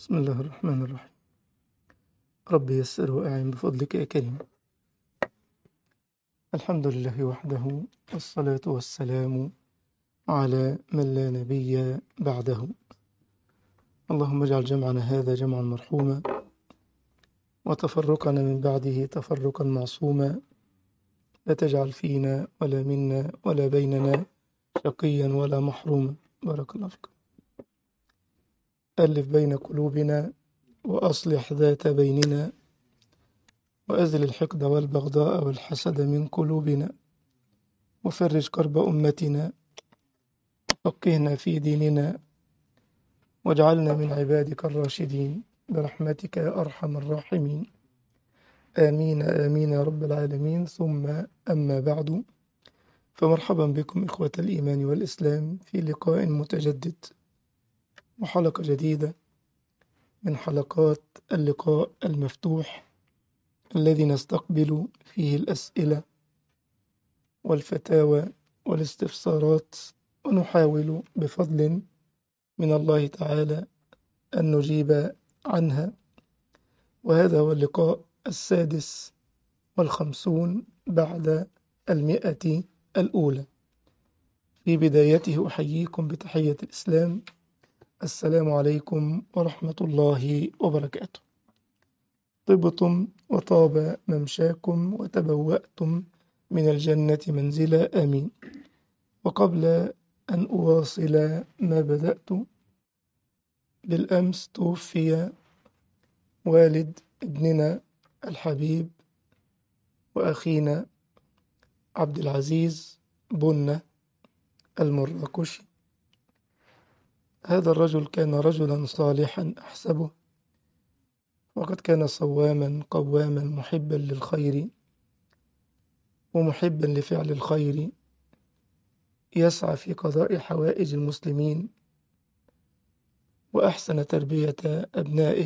بسم الله الرحمن الرحيم رب يسر وأعن بفضلك يا كريم الحمد لله وحده والصلاة والسلام على من لا نبي بعده اللهم اجعل جمعنا هذا جمعا مرحوما وتفرقنا من بعده تفرقا معصوما لا تجعل فينا ولا منا ولا بيننا شقيا ولا محروما بارك الله فيكم ألف بين قلوبنا وأصلح ذات بيننا وأزل الحقد والبغضاء والحسد من قلوبنا وفرج كرب أمتنا وفقهنا في ديننا واجعلنا من عبادك الراشدين برحمتك يا أرحم الراحمين آمين آمين يا رب العالمين ثم أما بعد فمرحبا بكم إخوة الإيمان والإسلام في لقاء متجدد وحلقة جديدة من حلقات اللقاء المفتوح الذي نستقبل فيه الأسئلة والفتاوى والاستفسارات ونحاول بفضل من الله تعالى أن نجيب عنها وهذا هو اللقاء السادس والخمسون بعد المئة الأولى في بدايته أحييكم بتحية الإسلام السلام عليكم ورحمة الله وبركاته طبتم وطاب ممشاكم وتبوأتم من الجنة منزلا آمين وقبل أن أواصل ما بدأت بالأمس توفي والد ابننا الحبيب وأخينا عبد العزيز بنة المراكشي هذا الرجل كان رجلا صالحا أحسبه وقد كان صواما قواما محبا للخير ومحبا لفعل الخير يسعى في قضاء حوائج المسلمين وأحسن تربية أبنائه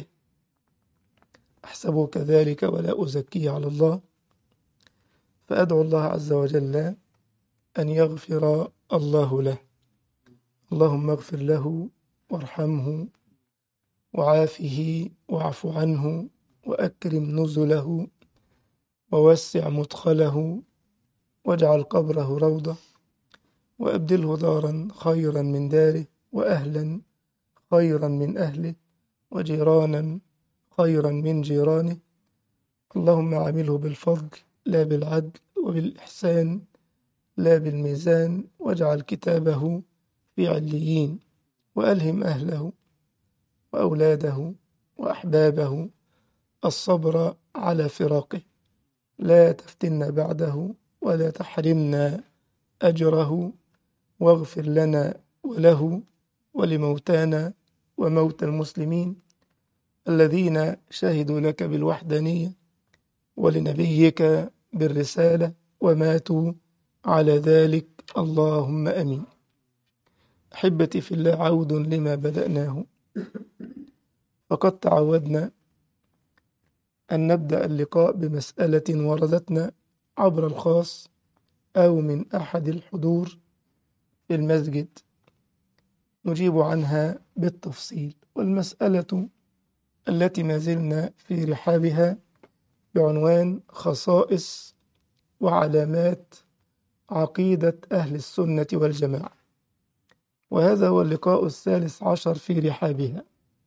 أحسبه كذلك ولا أزكيه على الله فأدعو الله عز وجل أن يغفر الله له اللهم اغفر له وارحمه وعافه واعف عنه وأكرم نزله ووسع مدخله واجعل قبره روضة وأبدله دارا خيرا من داره وأهلا خيرا من أهله وجيرانا خيرا من جيرانه اللهم عامله بالفضل لا بالعدل وبالإحسان لا بالميزان واجعل كتابه في عليين وألهم أهله وأولاده وأحبابه الصبر على فراقه لا تفتنا بعده ولا تحرمنا أجره واغفر لنا وله ولموتانا وموتى المسلمين الذين شهدوا لك بالوحدانية ولنبيك بالرسالة وماتوا على ذلك اللهم أمين أحبتي في الله عود لما بدأناه فقد تعودنا أن نبدأ اللقاء بمسألة وردتنا عبر الخاص أو من أحد الحضور في المسجد نجيب عنها بالتفصيل والمسألة التي ما زلنا في رحابها بعنوان خصائص وعلامات عقيدة أهل السنة والجماعة وهذا هو اللقاء الثالث عشر في رحابها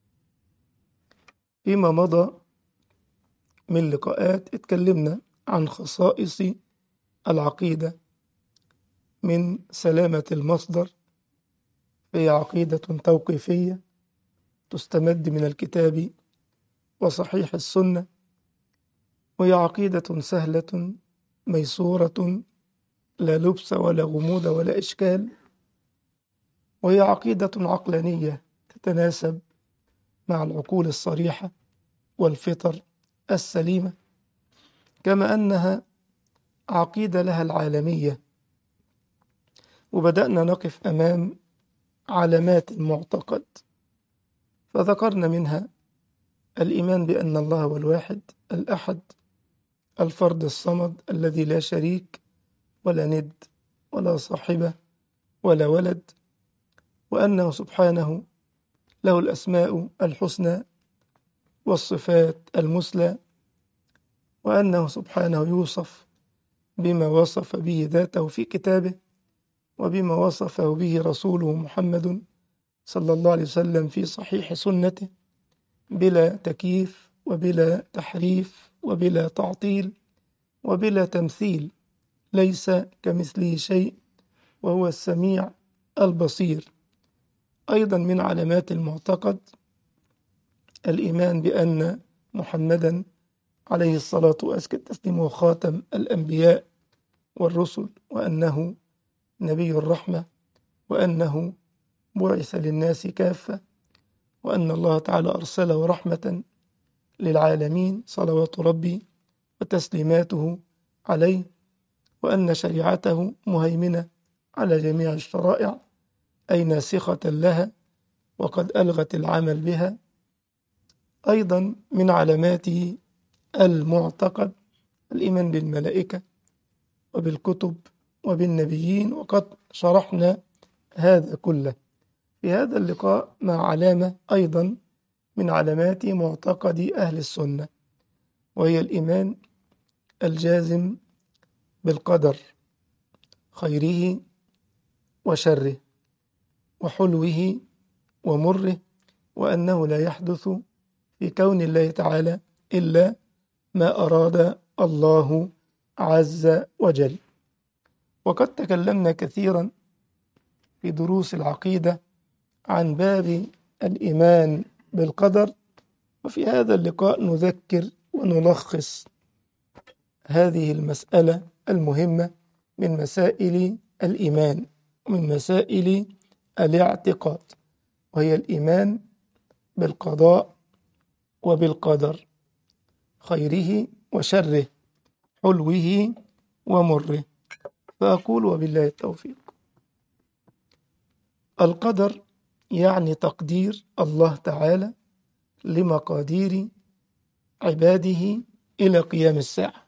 فيما مضى من لقاءات اتكلمنا عن خصائص العقيدة من سلامة المصدر هي عقيدة توقيفية تستمد من الكتاب وصحيح السنة وهي عقيدة سهلة ميسورة لا لبس ولا غموض ولا إشكال وهي عقيدة عقلانية تتناسب مع العقول الصريحة والفطر السليمة كما أنها عقيدة لها العالمية وبدأنا نقف أمام علامات المعتقد فذكرنا منها الإيمان بأن الله هو الواحد الأحد الفرد الصمد الذي لا شريك ولا ند ولا صاحبة ولا ولد وأنه سبحانه له الأسماء الحسنى والصفات المثلى وأنه سبحانه يوصف بما وصف به ذاته في كتابه وبما وصفه به رسوله محمد صلى الله عليه وسلم في صحيح سنته بلا تكييف وبلا تحريف وبلا تعطيل وبلا تمثيل ليس كمثله شيء وهو السميع البصير أيضا من علامات المعتقد الإيمان بأن محمدا عليه الصلاة وأزكى التسليم هو خاتم الأنبياء والرسل وأنه نبي الرحمة وأنه بعث للناس كافة وأن الله تعالى أرسله رحمة للعالمين صلوات ربي وتسليماته عليه وأن شريعته مهيمنة على جميع الشرائع أي ناسخة لها وقد ألغت العمل بها أيضا من علاماته المعتقد الإيمان بالملائكة وبالكتب وبالنبيين وقد شرحنا هذا كله في هذا اللقاء مع علامة أيضا من علامات معتقد أهل السنة وهي الإيمان الجازم بالقدر خيره وشره وحلوه ومره وأنه لا يحدث في كون الله تعالى إلا ما أراد الله عز وجل وقد تكلمنا كثيرا في دروس العقيدة عن باب الإيمان بالقدر وفي هذا اللقاء نذكر ونلخص هذه المسألة المهمة من مسائل الإيمان ومن مسائل الاعتقاد وهي الإيمان بالقضاء وبالقدر خيره وشره حلوه ومره فأقول وبالله التوفيق القدر يعني تقدير الله تعالى لمقادير عباده إلى قيام الساعة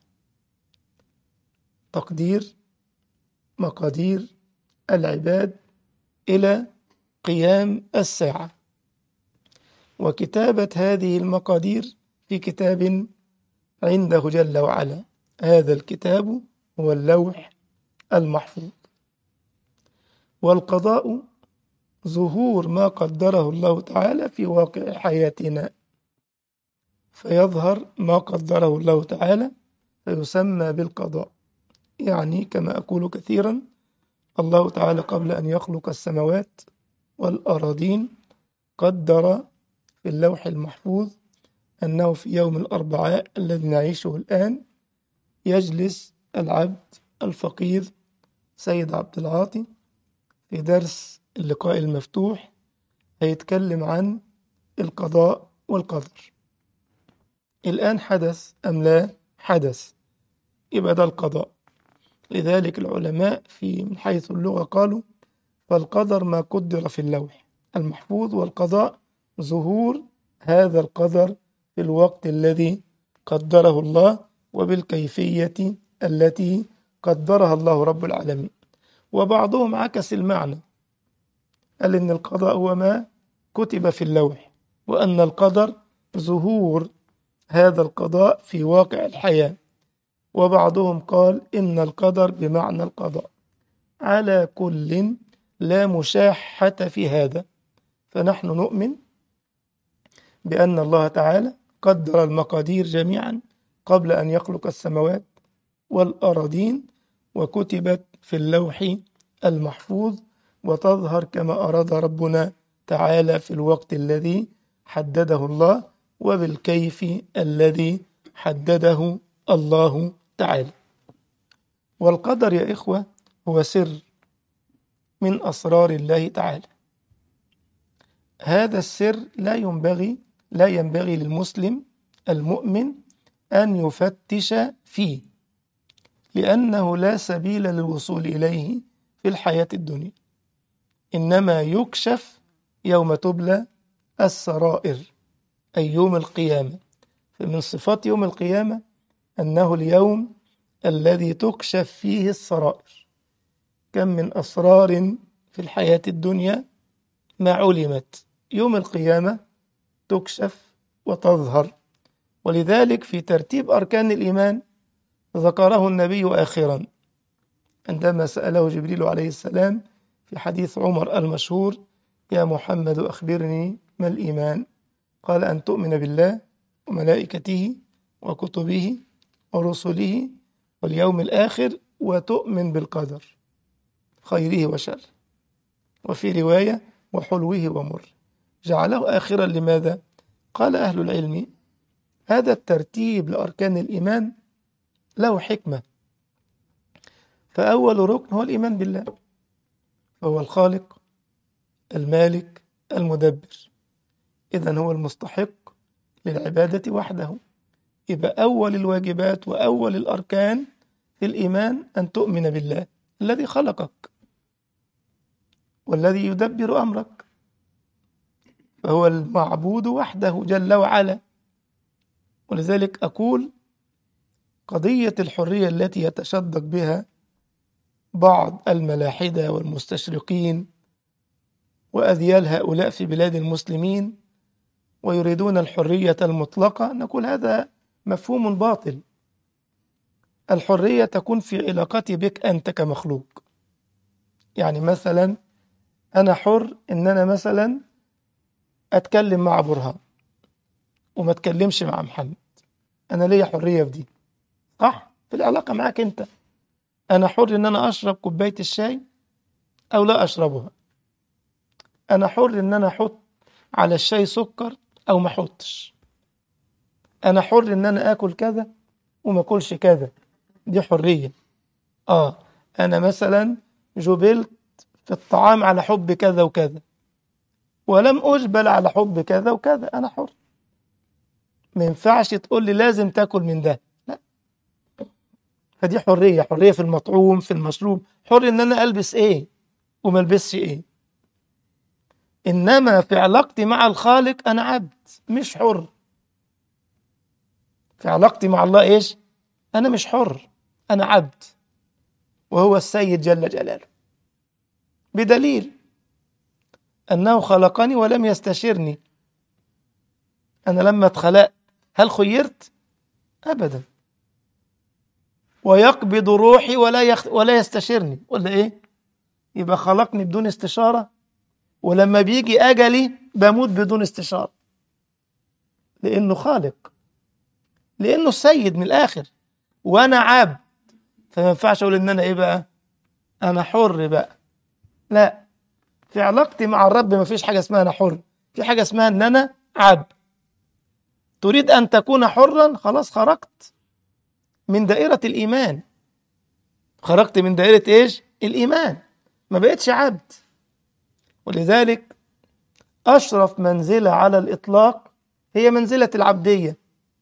تقدير مقادير العباد إلى قيام الساعة وكتابة هذه المقادير في كتاب عنده جل وعلا هذا الكتاب هو اللوح المحفوظ والقضاء ظهور ما قدره الله تعالى في واقع حياتنا فيظهر ما قدره الله تعالى فيسمى بالقضاء يعني كما أقول كثيرا الله تعالى قبل أن يخلق السماوات والأراضين قدر في اللوح المحفوظ أنه في يوم الأربعاء الذي نعيشه الآن يجلس العبد الفقير سيد عبد العاطي في درس اللقاء المفتوح هيتكلم عن القضاء والقدر الآن حدث أم لا حدث يبقى ده القضاء لذلك العلماء في من حيث اللغة قالوا فالقدر ما قدر في اللوح المحفوظ والقضاء ظهور هذا القدر في الوقت الذي قدره الله وبالكيفية التي قدرها الله رب العالمين وبعضهم عكس المعنى قال إن القضاء هو ما كتب في اللوح وأن القدر ظهور هذا القضاء في واقع الحياة وبعضهم قال إن القدر بمعنى القضاء على كل لا مشاحة في هذا فنحن نؤمن بأن الله تعالى قدر المقادير جميعا قبل أن يخلق السماوات والأراضين وكتبت في اللوح المحفوظ وتظهر كما أراد ربنا تعالى في الوقت الذي حدده الله وبالكيف الذي حدده الله تعالى والقدر يا إخوة هو سر من أسرار الله تعالى هذا السر لا ينبغي لا ينبغي للمسلم المؤمن أن يفتش فيه لأنه لا سبيل للوصول إليه في الحياة الدنيا إنما يكشف يوم تبلى السرائر أي يوم القيامة فمن صفات يوم القيامة أنه اليوم الذي تكشف فيه السرائر كم من أسرار في الحياة الدنيا ما علمت يوم القيامة تكشف وتظهر ولذلك في ترتيب أركان الإيمان ذكره النبي آخرا عندما سأله جبريل عليه السلام في حديث عمر المشهور يا محمد أخبرني ما الإيمان قال أن تؤمن بالله وملائكته وكتبه ورسله واليوم الآخر وتؤمن بالقدر خيره وشره وفي رواية وحلوه ومر جعله آخرا لماذا؟ قال أهل العلم هذا الترتيب لأركان الإيمان له حكمة فأول ركن هو الإيمان بالله فهو الخالق المالك المدبر إذا هو المستحق للعبادة وحده يبقى أول الواجبات وأول الأركان في الإيمان أن تؤمن بالله الذي خلقك والذي يدبر أمرك فهو المعبود وحده جل وعلا ولذلك أقول قضية الحرية التي يتشدق بها بعض الملاحدة والمستشرقين وأذيال هؤلاء في بلاد المسلمين ويريدون الحرية المطلقة نقول هذا مفهوم باطل الحرية تكون في علاقتي بك أنت كمخلوق يعني مثلا أنا حر إن أنا مثلا أتكلم مع برهان وما أتكلمش مع محمد أنا ليا حرية في دي صح في العلاقة معاك أنت أنا حر إن أنا أشرب كوباية الشاي أو لا أشربها أنا حر إن أنا أحط على الشاي سكر أو ما أحطش أنا حر إن أنا آكل كذا وما أكلش كذا دي حرية آه أنا مثلا جبلت في الطعام على حب كذا وكذا ولم أجبل على حب كذا وكذا أنا حر ما ينفعش تقول لي لازم تاكل من ده لا فدي حرية حرية في المطعوم في المشروب حر إن أنا ألبس إيه وما ألبسش إيه إنما في علاقتي مع الخالق أنا عبد مش حر في علاقتي مع الله إيش أنا مش حر أنا عبد وهو السيد جل جلاله بدليل أنه خلقني ولم يستشرني أنا لما اتخلقت هل خيرت؟ أبدا ويقبض روحي ولا يخ... ولا يستشرني ولا إيه؟ يبقى خلقني بدون استشارة ولما بيجي أجلي بموت بدون استشارة لأنه خالق لأنه السيد من الآخر وأنا عبد فما ينفعش أقول إن أنا إيه بقى؟ أنا حر بقى لا في علاقتي مع الرب ما فيش حاجة اسمها أنا حر في حاجة اسمها إن أنا عبد تريد أن تكون حرا خلاص خرجت من دائرة الإيمان خرجت من دائرة إيش؟ الإيمان ما بقتش عبد ولذلك أشرف منزلة على الإطلاق هي منزلة العبدية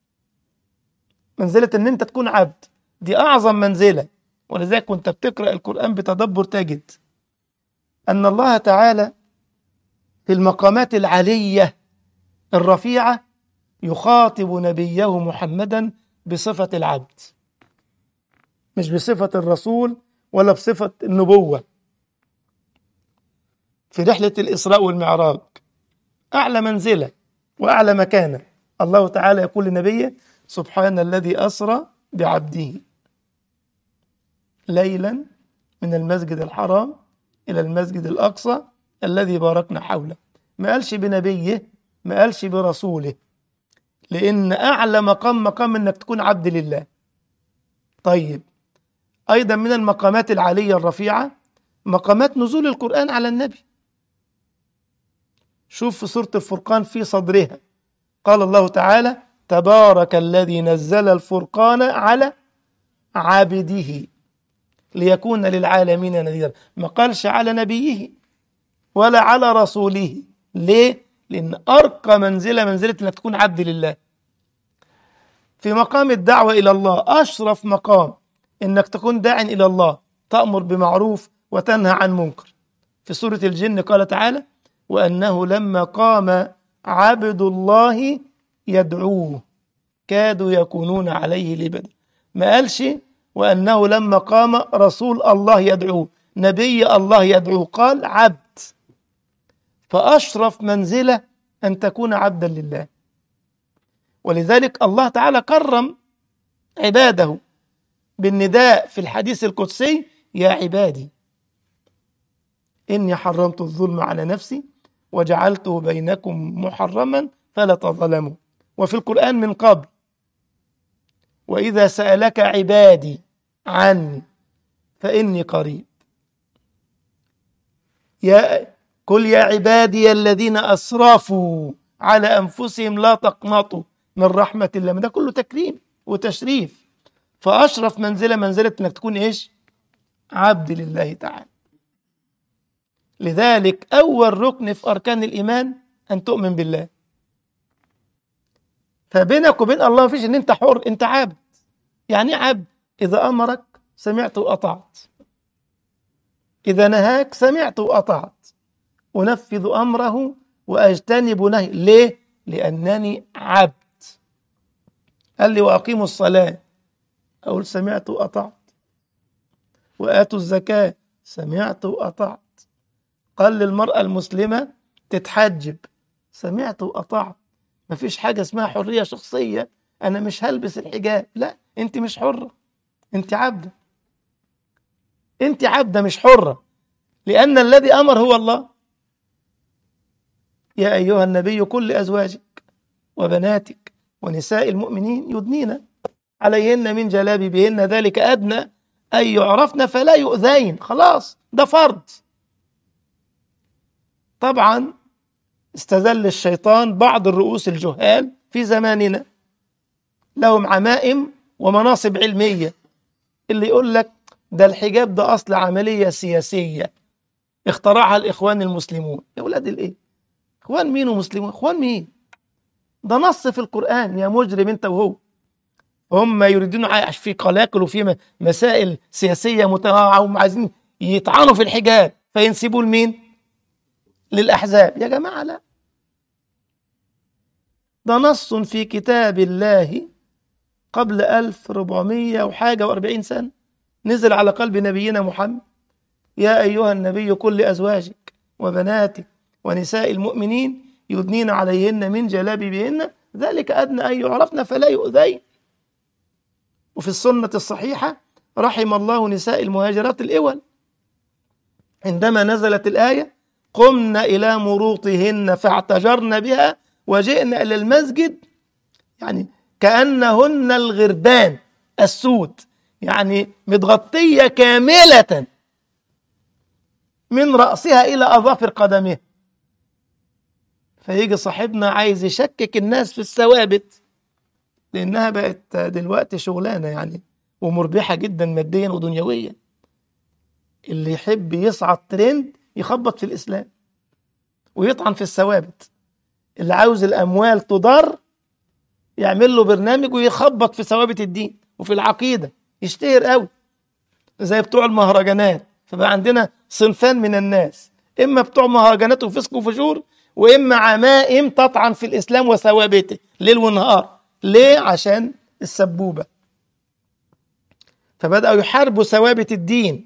منزلة إن أنت تكون عبد دي أعظم منزلة ولذلك وأنت بتقرأ القرآن بتدبر تجد أن الله تعالى في المقامات العلية الرفيعة يخاطب نبيه محمدا بصفة العبد مش بصفة الرسول ولا بصفة النبوة في رحلة الإسراء والمعراج أعلى منزلة وأعلى مكانة الله تعالى يقول لنبيه سبحان الذي أسرى بعبده ليلا من المسجد الحرام إلى المسجد الأقصى الذي باركنا حوله ما قالش بنبيه ما قالش برسوله لأن أعلى مقام مقام أنك تكون عبد لله طيب أيضا من المقامات العالية الرفيعة مقامات نزول القرآن على النبي شوف في سورة الفرقان في صدرها قال الله تعالى تبارك الذي نزل الفرقان على عبده ليكون للعالمين نذيرا ما قالش على نبيه ولا على رسوله ليه لأن أرقى منزلة منزلة أنك تكون عبد لله في مقام الدعوة إلى الله أشرف مقام أنك تكون داع إلى الله تأمر بمعروف وتنهى عن منكر في سورة الجن قال تعالى وأنه لما قام عبد الله يدعوه كادوا يكونون عليه لبدا ما قالش وأنه لما قام رسول الله يدعوه نبي الله يدعوه قال عبد فأشرف منزلة أن تكون عبدا لله ولذلك الله تعالى كرم عباده بالنداء في الحديث القدسي يا عبادي إني حرمت الظلم على نفسي وجعلته بينكم محرما فلا تظلموا وفي القرآن من قبل وإذا سألك عبادي عني فإني قريب يا قل يا عبادي الذين أسرفوا على أنفسهم لا تقنطوا من رحمة الله ده كله تكريم وتشريف فأشرف منزلة منزلة إنك تكون إيش عبد لله تعالى لذلك أول ركن في أركان الإيمان أن تؤمن بالله فبينك وبين الله مفيش إن أنت حر أنت عبد يعني إيه عبد إذا أمرك سمعت وأطعت إذا نهاك سمعت وأطعت أنفذ أمره وأجتنب نهي ليه؟ لأنني عبد قال لي وأقيموا الصلاة أقول سمعت وأطعت وآتوا الزكاة سمعت وأطعت قال للمرأة المسلمة تتحجب سمعت وأطعت مفيش حاجة اسمها حرية شخصية أنا مش هلبس الحجاب لا أنت مش حرة أنت عبدة أنت عبدة مش حرة لأن الذي أمر هو الله يا أيها النبي قل لأزواجك وبناتك ونساء المؤمنين يدنين عليهن من جلابيبهن ذلك أدنى أن يعرفن فلا يؤذين خلاص ده فرض طبعا استذل الشيطان بعض الرؤوس الجهال في زماننا لهم عمائم ومناصب علمية اللي يقول لك ده الحجاب ده أصل عملية سياسية اخترعها الإخوان المسلمون يا ولاد الإيه إخوان مين ومسلمون إخوان مين ده نص في القرآن يا مجرم أنت وهو هم يريدون عايش في قلاقل وفي مسائل سياسية متنوعة وهم عايزين يطعنوا في الحجاب فينسبوا لمين؟ للأحزاب يا جماعة لا ده نص في كتاب الله قبل 1400 وحاجة وأربعين سنة نزل على قلب نبينا محمد يا أيها النبي قل لأزواجك وبناتك ونساء المؤمنين يدنين عليهن من جلابيبهن ذلك أدنى أن يعرفن فلا يؤذين وفي السنة الصحيحة رحم الله نساء المهاجرات الأول عندما نزلت الآية قمن إلى مروطهن فاعتجرن بها وجئن إلى المسجد يعني كأنهن الغربان السود يعني متغطية كاملة من رأسها إلى أظافر قدمها فيجي صاحبنا عايز يشكك الناس في الثوابت لأنها بقت دلوقتي شغلانة يعني ومربحة جدا ماديا ودنيويا اللي يحب يصعد ترند يخبط في الإسلام ويطعن في الثوابت اللي عاوز الأموال تضر يعمل له برنامج ويخبط في ثوابت الدين وفي العقيدة يشتهر قوي زي بتوع المهرجانات فبقى عندنا صنفان من الناس إما بتوع مهرجانات وفسق وفجور وإما عمائم تطعن في الإسلام وثوابته ليل ونهار ليه؟ عشان السبوبة فبدأوا يحاربوا ثوابت الدين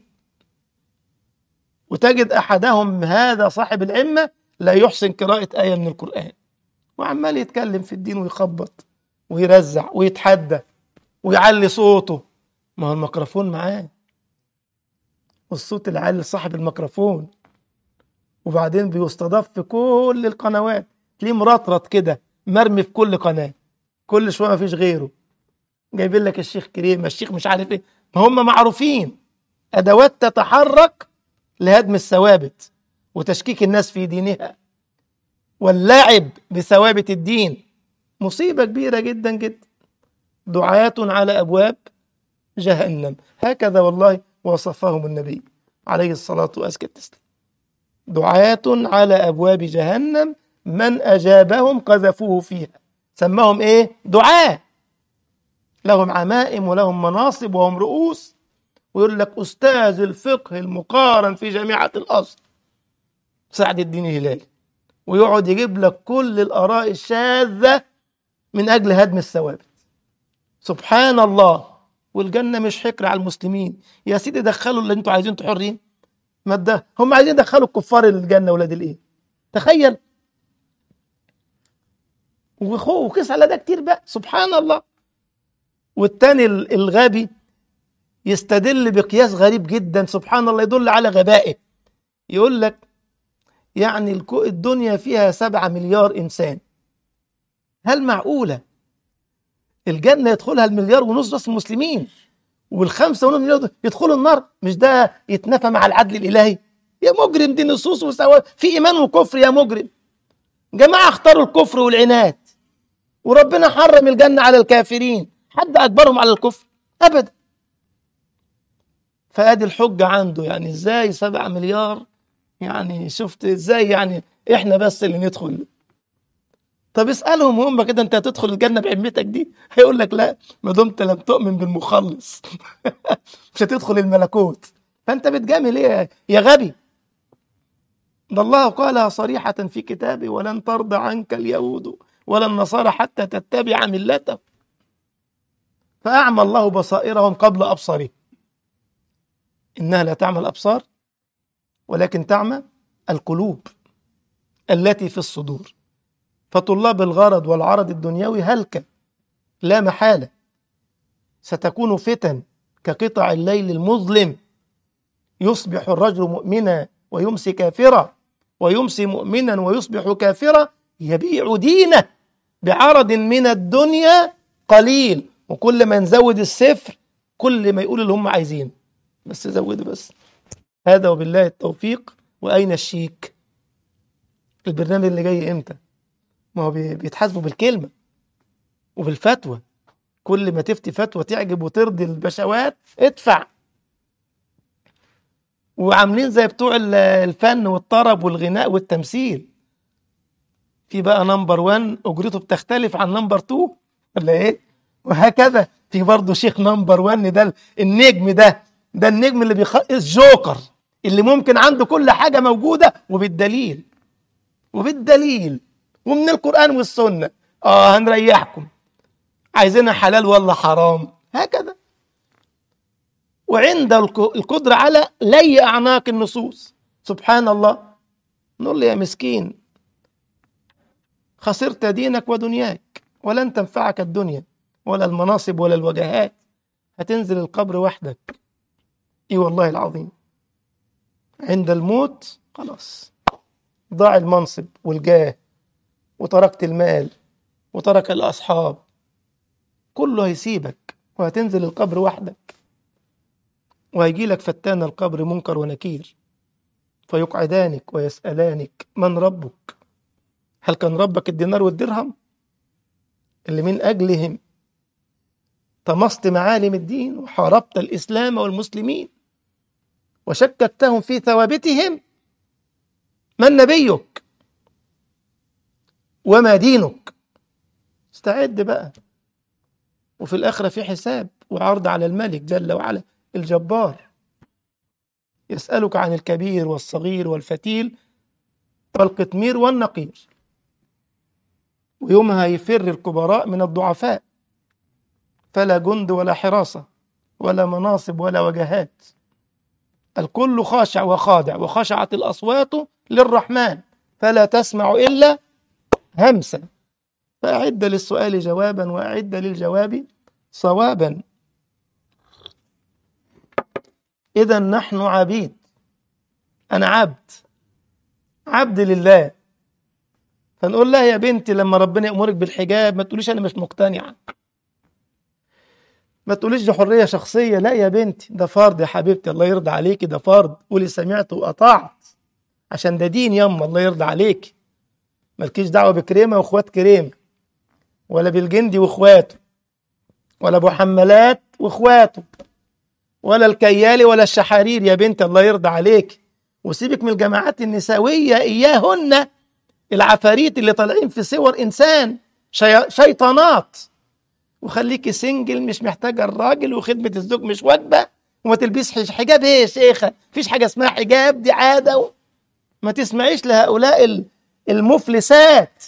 وتجد أحدهم هذا صاحب العمة لا يحسن قراءة آية من القرآن وعمال يتكلم في الدين ويخبط ويرزع ويتحدى ويعلي صوته ما هو الميكروفون معاه والصوت العالي لصاحب الميكروفون وبعدين بيستضاف في كل القنوات تلاقيه مرطرط كده مرمي في كل قناه كل شويه ما فيش غيره جايبين لك الشيخ كريم الشيخ مش عارف ايه ما هم معروفين ادوات تتحرك لهدم الثوابت وتشكيك الناس في دينها واللعب بثوابت الدين مصيبة كبيرة جدا جدا دعاة على أبواب جهنم هكذا والله وصفهم النبي عليه الصلاة وأزكى التسليم دعاة على أبواب جهنم من أجابهم قذفوه فيها سماهم إيه؟ دعاة لهم عمائم ولهم مناصب وهم رؤوس ويقول لك أستاذ الفقه المقارن في جامعة الأصل سعد الدين الهلالي ويقعد يجيب لك كل الآراء الشاذة من أجل هدم الثوابت سبحان الله والجنة مش حكر على المسلمين يا سيدي دخلوا اللي انتوا عايزين تحرين ما ده هم عايزين يدخلوا الكفار الجنة ولاد الايه تخيل وخو وقيس على ده كتير بقى سبحان الله والتاني ال- الغبي يستدل بقياس غريب جدا سبحان الله يدل على غبائه يقول لك يعني الكو- الدنيا فيها سبعة مليار إنسان هل معقولة الجنة يدخلها المليار ونص بس مسلمين والخمسة ونص مليار دول يدخلوا النار مش ده يتنافى مع العدل الإلهي يا مجرم دي نصوص وسواء في إيمان وكفر يا مجرم جماعة اختاروا الكفر والعناد وربنا حرم الجنة على الكافرين حد أجبرهم على الكفر أبدا فادي الحجة عنده يعني ازاي سبعة مليار يعني شفت ازاي يعني احنا بس اللي ندخل طب اسألهم هم كده انت هتدخل الجنة بعمتك دي هيقول لك لا ما دمت لم تؤمن بالمخلص مش هتدخل الملكوت فانت بتجامل ايه يا غبي ده الله قالها صريحة في كتابه ولن ترضى عنك اليهود ولا النصارى حتى تتبع ملتهم فأعمى الله بصائرهم قبل أبصارهم إنها لا تعمى الأبصار ولكن تعمى القلوب التي في الصدور فطلاب الغرض والعرض الدنيوي هلكة لا محالة ستكون فتن كقطع الليل المظلم يصبح الرجل مؤمنا ويمسي كافرا ويمسي مؤمنا ويصبح كافرا يبيع دينه بعرض من الدنيا قليل وكل ما نزود الصفر كل ما يقول اللي هم عايزينه بس زودوا بس هذا وبالله التوفيق واين الشيك البرنامج اللي جاي امتى ما هو بي- بيتحاسبوا بالكلمه وبالفتوى كل ما تفتي فتوى تعجب وترضي البشوات ادفع وعاملين زي بتوع ال- الفن والطرب والغناء والتمثيل في بقى نمبر 1 اجرته بتختلف عن نمبر 2 ولا ايه وهكذا في برضه شيخ نمبر 1 ده النجم ده ده النجم اللي بيخ الجوكر اللي ممكن عنده كل حاجه موجوده وبالدليل وبالدليل ومن القران والسنه اه هنريحكم عايزينها حلال ولا حرام هكذا وعند الق- القدرة على لي أعناق النصوص سبحان الله نقول له يا مسكين خسرت دينك ودنياك ولن تنفعك الدنيا ولا المناصب ولا الوجهات هتنزل القبر وحدك اي والله العظيم عند الموت خلاص ضاع المنصب والجاه وتركت المال وترك الأصحاب كله هيسيبك وهتنزل القبر وحدك وهيجي لك فتان القبر منكر ونكير فيقعدانك ويسألانك من ربك هل كان ربك الدينار والدرهم اللي من أجلهم طمست معالم الدين وحاربت الإسلام والمسلمين وشككتهم في ثوابتهم من نبيك وما دينك استعد بقى وفي الآخرة في حساب وعرض على الملك جل وعلا الجبار يسألك عن الكبير والصغير والفتيل والقطمير والنقير ويومها يفر الكبراء من الضعفاء فلا جند ولا حراسة ولا مناصب ولا وجهات الكل خاشع وخاضع وخشعت الأصوات للرحمن فلا تسمع إلا همسا فأعد للسؤال جوابا وأعد للجواب صوابا إذا نحن عبيد أنا عبد عبد لله فنقول لها يا بنتي لما ربنا يأمرك بالحجاب ما تقوليش أنا مش مقتنعة ما تقوليش دي حرية شخصية لا يا بنتي ده فرض يا حبيبتي الله يرضى عليكي ده فرض قولي سمعت وأطعت عشان ده دين يما الله يرضى عليكي مالكيش دعوة بكريمة واخوات كريمة ولا بالجندي واخواته ولا ابو حمالات واخواته ولا الكيالي ولا الشحارير يا بنت الله يرضى عليك وسيبك من الجماعات النسوية إياهن العفاريت اللي طالعين في صور إنسان شي... شيطانات وخليكي سنجل مش محتاجة الراجل وخدمة الزوج مش واجبة وما تلبسش حجاب ايه يا شيخة مفيش حاجة اسمها حجاب دي عادة و... ما تسمعيش لهؤلاء ال- المفلسات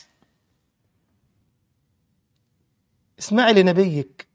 اسمعي لنبيك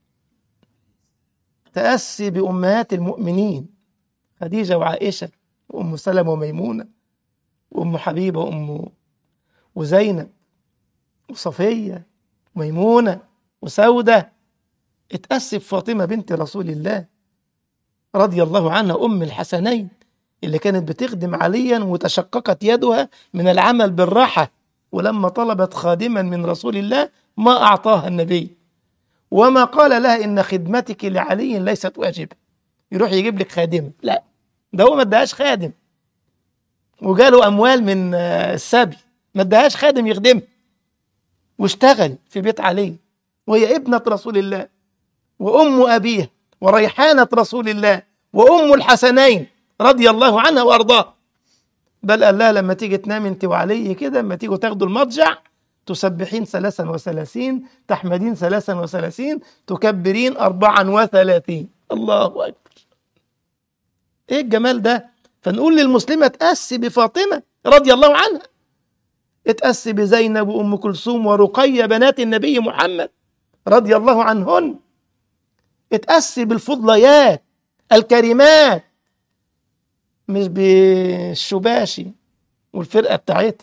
تأسي بأمهات المؤمنين خديجة وعائشة وأم سلمة وميمونة وأم حبيبة وأم وزينب وصفية ميمونة وسودة اتأسب فاطمة بنت رسول الله رضي الله عنها أم الحسنين اللي كانت بتخدم عليا وتشققت يدها من العمل بالراحة ولما طلبت خادما من رسول الله ما أعطاها النبي وما قال لها إن خدمتك لعلي ليست واجبة يروح يجيب لك خادم لا ده هو ما ادهاش خادم وجاله أموال من السبي ما ادهاش خادم يخدمها واشتغل في بيت علي وهي ابنة رسول الله وأم أبيها وريحانة رسول الله وأم الحسنين رضي الله عنها وأرضاها بل قال لها لما تيجي تنام انت وعلي كده لما تيجوا تاخدوا المضجع تسبحين ثلاثا وثلاثين تحمدين ثلاثا وثلاثين تكبرين أربعا وثلاثين الله أكبر إيه الجمال ده فنقول للمسلمة تأسي بفاطمة رضي الله عنها اتأسي بزينب وأم كلثوم ورقية بنات النبي محمد رضي الله عنهن اتأسي بالفضليات الكريمات مش بالشباشي والفرقة بتاعتها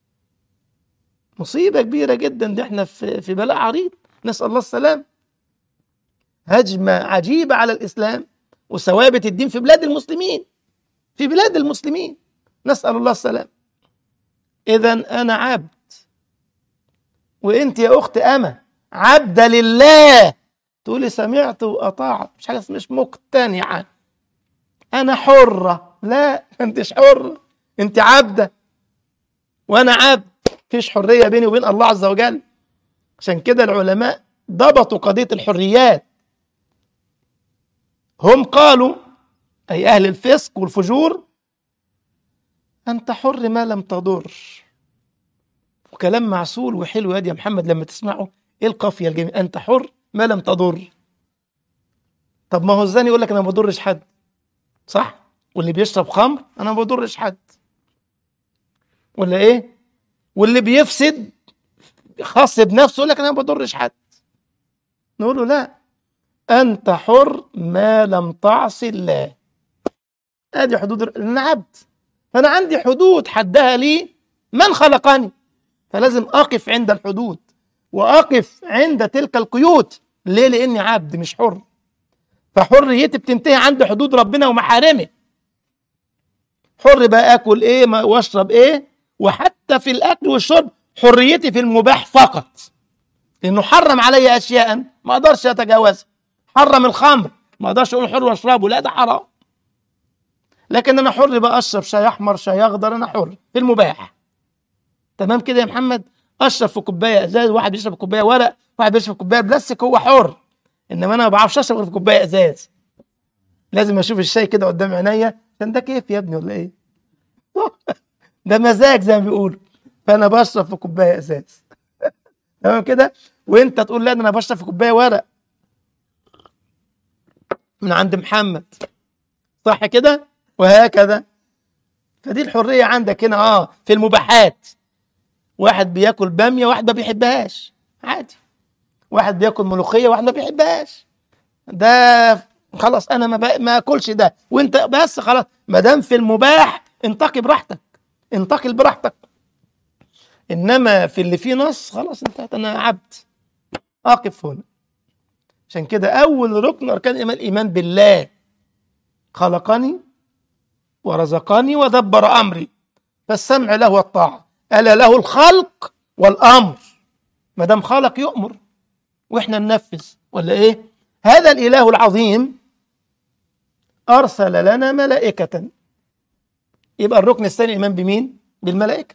مصيبة كبيرة جدا دي احنا في, في بلاء عريض نسأل الله السلام هجمة عجيبة على الإسلام وثوابت الدين في بلاد المسلمين في بلاد المسلمين نسأل الله السلام إذا أنا عبد وأنت يا أخت أما عبد لله تقولي سمعت وأطاعت مش حاجة مش مقتنعة أنا حرة لا أنتش حرة أنت عبدة وأنا عبد مفيش حرية بيني وبين الله عز وجل عشان كده العلماء ضبطوا قضية الحريات هم قالوا أي أهل الفسق والفجور أنت حر ما لم تضر وكلام معسول وحلو يا محمد لما تسمعه إيه القافية الجميلة أنت حر ما لم تضر طب ما هو الزاني يقول لك أنا ما بضرش حد صح واللي بيشرب خمر أنا ما بضرش حد ولا إيه واللي بيفسد خاص بنفسه يقول لك أنا ما بضرش حد نقول له لا أنت حر ما لم تعصي الله ادي حدود انا عبد فانا عندي حدود حدها لي من خلقني فلازم اقف عند الحدود واقف عند تلك القيود ليه لاني عبد مش حر فحريتي بتنتهي عند حدود ربنا ومحارمه حر بقى اكل ايه واشرب ايه وحتى في الاكل والشرب حريتي في المباح فقط لانه حرم علي اشياء ما اقدرش اتجاوزها حرم الخمر ما اقدرش اقول حر واشربه لا ده حرام لكن انا حر بقى اشرب شاي احمر شاي اخضر انا حر في المباح تمام كده يا محمد اشرب في كوبايه ازاز واحد بيشرب في كوبايه ورق واحد بيشرب في كوبايه بلاستيك هو حر انما انا ما بعرفش اشرب غير في كوبايه ازاز لازم اشوف الشاي كده قدام عينيا عشان ده كيف يا ابني ولا ايه ده مزاج زي ما بيقولوا فانا بشرب في كوبايه ازاز تمام كده وانت تقول لا ده انا بشرب في كوبايه ورق من عند محمد صح كده وهكذا فدي الحريه عندك هنا اه في المباحات واحد بياكل باميه واحد ما بيحبهاش عادي واحد بياكل ملوخيه واحد ما بيحبهاش ده خلاص انا ما بق... ما اكلش ده وانت بس خلاص ما دام في المباح انتقي براحتك انتقل براحتك انما في اللي فيه نص خلاص انت انا عبد اقف هنا عشان كده اول ركن اركان الايمان الايمان بالله خلقني ورزقني ودبر امري فالسمع له والطاعه الا له الخلق والامر ما دام خلق يؤمر واحنا ننفذ ولا ايه هذا الاله العظيم ارسل لنا ملائكه يبقى الركن الثاني الايمان بمين بالملائكه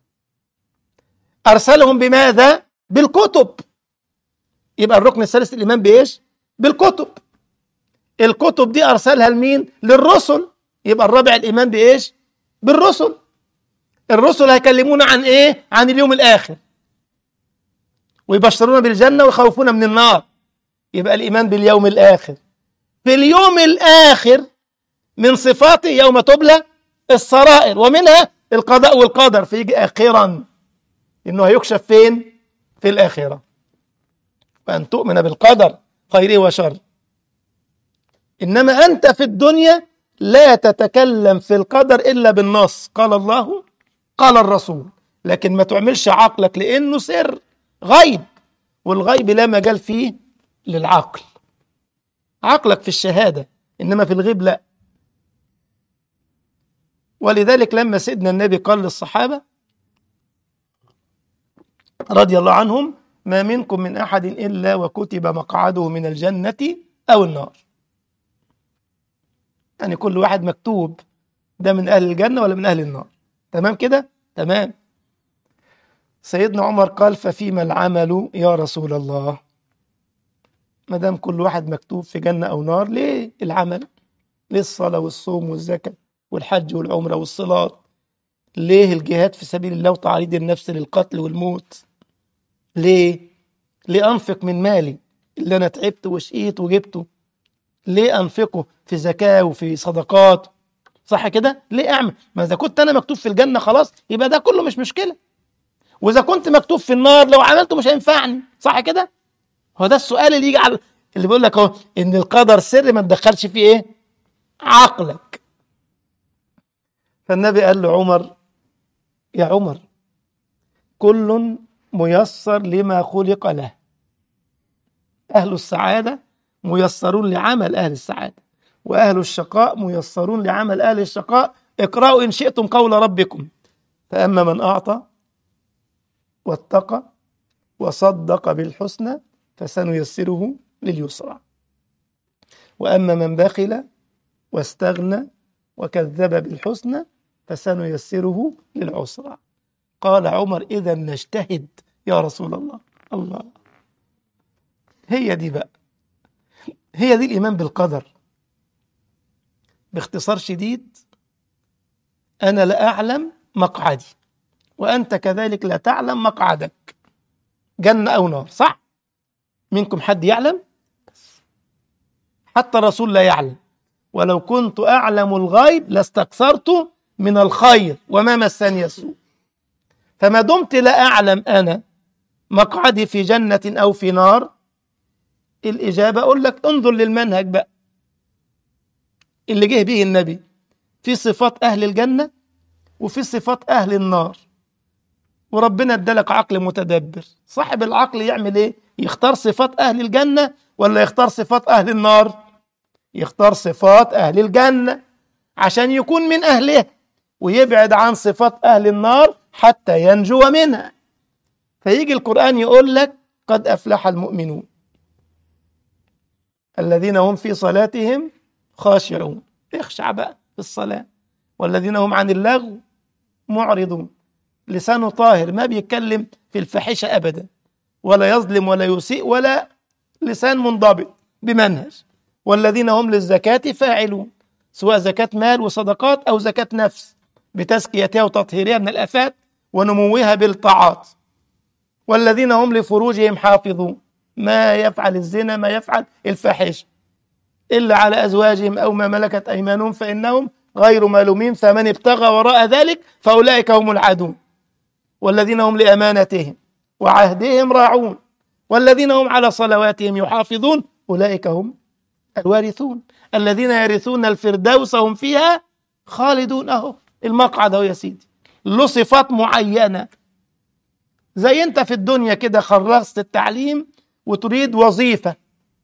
ارسلهم بماذا بالكتب يبقى الركن الثالث الايمان بايش بالكتب الكتب دي ارسلها لمين للرسل يبقى الرابع الايمان بايش بالرسل الرسل هيكلمونا عن ايه عن اليوم الاخر ويبشرونا بالجنه ويخوفونا من النار يبقى الايمان باليوم الاخر في اليوم الاخر من صفاته يوم تبلى السرائر ومنها القضاء والقدر فيجي اخرا انه هيكشف فين في الاخره وان تؤمن بالقدر خيره وشره انما انت في الدنيا لا تتكلم في القدر الا بالنص قال الله قال الرسول لكن ما تعملش عقلك لانه سر غيب والغيب لا مجال فيه للعقل عقلك في الشهادة إنما في الغيب لا ولذلك لما سيدنا النبي قال للصحابة رضي الله عنهم ما منكم من أحد إلا وكتب مقعده من الجنة أو النار يعني كل واحد مكتوب ده من أهل الجنة ولا من أهل النار تمام كده تمام سيدنا عمر قال ففيما العمل يا رسول الله ما دام كل واحد مكتوب في جنة أو نار ليه العمل ليه الصلاة والصوم والزكاة والحج والعمرة والصلاة ليه الجهاد في سبيل الله وتعريض النفس للقتل والموت ليه ليه أنفق من مالي اللي أنا تعبت وشقيت وجبته ليه أنفقه في زكاة وفي صدقات صح كده ليه أعمل ما إذا كنت أنا مكتوب في الجنة خلاص يبقى ده كله مش مشكلة وإذا كنت مكتوب في النار لو عملته مش هينفعني صح كده هو ده السؤال اللي يجي على اللي بيقول لك اهو ان القدر سر ما تدخلش فيه ايه عقلك فالنبي قال لعمر يا عمر كل ميسر لما خلق له أهل السعادة ميسرون لعمل أهل السعادة وأهل الشقاء ميسرون لعمل أهل الشقاء اقرأوا إن شئتم قول ربكم فأما من أعطى واتقى وصدق بالحسنى فسنيسره لليسرى وأما من بخل واستغنى وكذب بالحسنى فسنيسره للعسرى قال عمر إذا نجتهد يا رسول الله الله هي دي بقى هي دي الإيمان بالقدر باختصار شديد أنا لا أعلم مقعدي وأنت كذلك لا تعلم مقعدك جنة أو نار صح؟ منكم حد يعلم؟ حتى الرسول لا يعلم ولو كنت أعلم الغيب لاستكثرت من الخير وما مسني السوء فما دمت لا أعلم أنا مقعدي في جنة أو في نار الإجابة أقول لك انظر للمنهج بقى اللي جه به النبي في صفات أهل الجنة وفي صفات أهل النار وربنا ادالك عقل متدبر صاحب العقل يعمل ايه يختار صفات أهل الجنة ولا يختار صفات أهل النار يختار صفات أهل الجنة عشان يكون من أهلها ويبعد عن صفات أهل النار حتى ينجو منها فيجي القرآن يقول لك قد أفلح المؤمنون الذين هم في صلاتهم خاشعون اخشع بقى في الصلاة والذين هم عن اللغو معرضون لسانه طاهر ما بيتكلم في الفاحشة أبدا ولا يظلم ولا يسيء ولا لسان منضبط بمنهج والذين هم للزكاة فاعلون سواء زكاة مال وصدقات أو زكاة نفس بتزكيتها وتطهيرها من الآفات ونموها بالطاعات والذين هم لفروجهم حافظون ما يفعل الزنا ما يفعل الفاحشة إلا على أزواجهم أو ما ملكت أيمانهم فإنهم غير ملومين فمن ابتغى وراء ذلك فأولئك هم العادون والذين هم لأمانتهم وعهدهم راعون والذين هم على صلواتهم يحافظون أولئك هم الوارثون الذين يرثون الفردوس هم فيها خالدون أهو المقعد أهو يا سيدي له صفات معينة زي أنت في الدنيا كده خلصت التعليم وتريد وظيفة